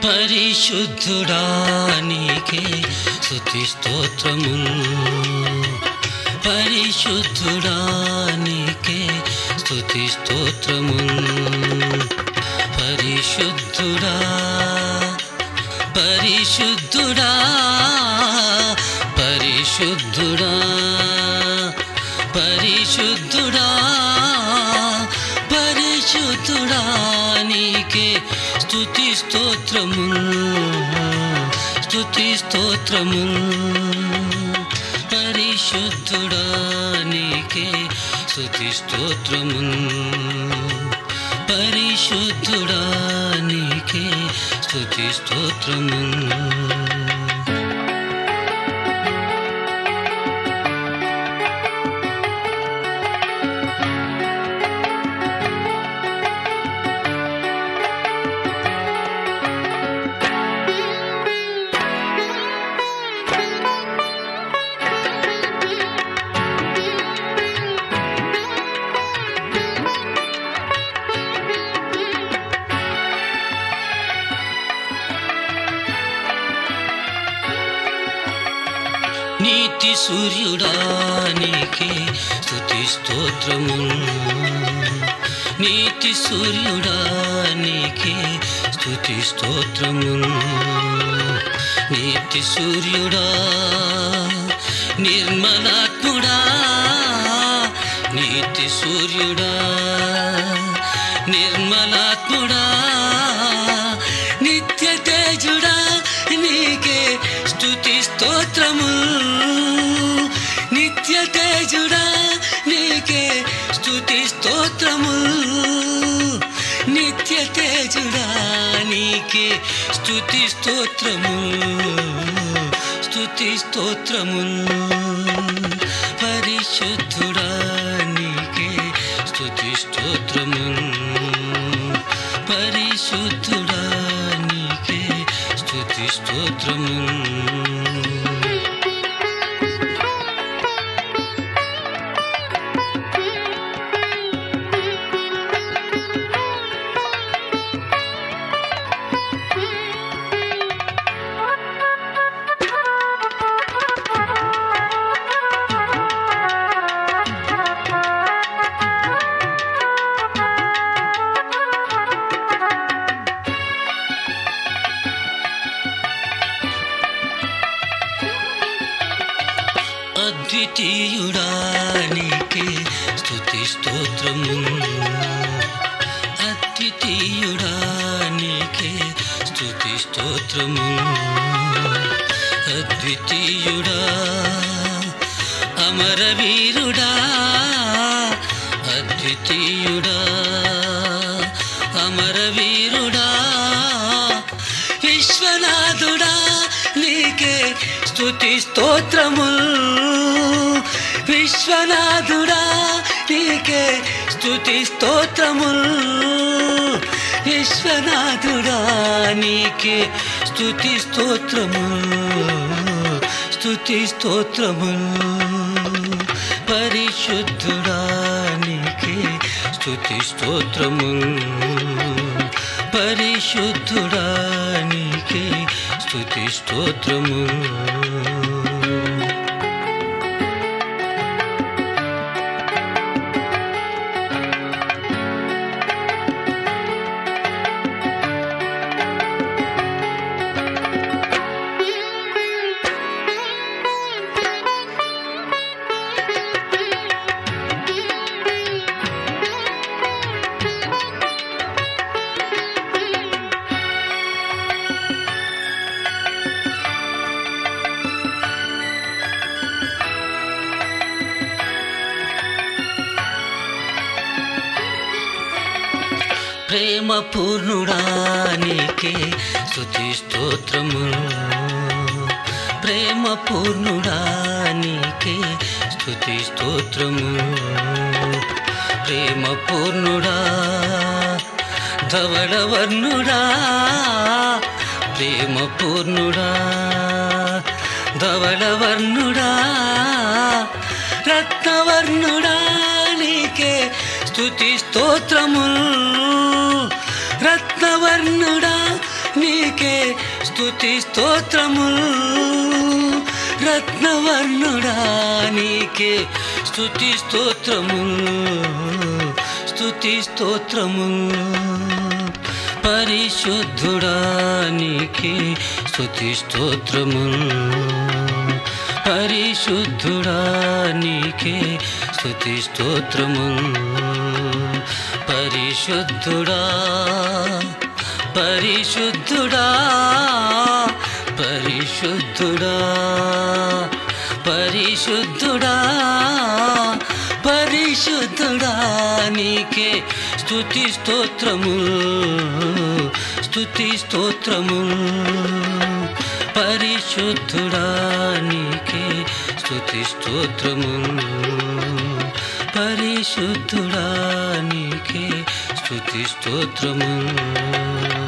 పరిశుద్ధుడా నీకే స్తుతి స్తోత్రములు పరిశుద్ధుడా నీకే స్తుతి స్తోత్రములు పరిశుద్ధుడా పరిశుద్ధుడా పరిశుద్ధుడా పరిశుద్ధుడా పరిశుద్ధుడా నీకే స్తుతి స్తోత్రము స్తుతి స్తోత్రము పరిశుద్ధుడా నీకే స్తుతి స్తోత్రము పరిశుద్ధుడా నీకే స్తుతి స్తోత్రము నీతి సూర్యుడా నీకే స్తుతి స్తోత్రము నీతి సూర్యుడా నీకే స్తుతి స్తోత్రము నీతి సూర్యుడా నిర్మలాత్ముడా నీతి సూర్యుడా నిర్మలాత్ముడా నిత్య తేజుడా నీకే స్తుతి స్తోత్రము నిత్య తేజుడా నీకే స్తుతి స్తోత్రము నిత్య తేజుడా నీకే స్తుతి స్తోత్రము స్తుతి స్తోత్రము పరిశుద్ధుడా నీకే స్తుతి స్తోత్రము పరిశుద్ధుడా నీకే స్తుతి స్తోత్రము అద్వితీయుడా నీకే స్తుతి స్తోత్రము అద్వితీయుడా నీకే స్తుతి స్తోత్రము అద్వితీయుడా అమరవీరుడా అద్వితీయుడా అమరవీరుడా విశ్వనాథుడా నీకే స్తుతి స్తోత్రము విశ్వనాథుడా నీకే స్తుతి స్తోత్రము విశ్వనాథుడా నీకే స్తుతి స్తోత్రము స్తుతి స్తోత్రము పరిశుద్ధుడా నీకే స్తుతి స్తోత్రము పరిశుద్ధుడా నీకే స్తుతి స్తోత్రము ప్రేమ పూర్ణుడా నీకే స్తుతి స్తోత్రము ప్రేమ పూర్ణుడా నీకే స్తుతి స్తోత్రము ప్రేమ పూర్ణుడా ధవళవర్ణుడా ప్రేమ పూర్ణుడా ధవళవర్ణుడా రత్నవర్ణుడా నీకే స్తుతి స్తోత్రము రత్నవర్ణుడా నీకే స్తుతి స్తోత్రములు రత్నవర్ణుడా నీకే స్తుతి స్తోత్రములు స్తుతి స్తోత్రములు పరిశుద్ధుడా నీకే స్తుతి స్తోత్రములు పరిశుద్ధుడా నీకే స్తుతి స్తోత్రములు పరిశుద్ధుడా పరిశుద్ధుడా పరిశుద్ధుడా పరిశుద్ధుడా పరిశుద్ధుడా నీకే స్తుతి స్తోత్రము స్తుతి స్తోత్రము పరిశుద్ధుడా నీకే స్తుతి స్తోత్రము పరిశుద్ధుడా నీకే స్తుతి స్తోత్రము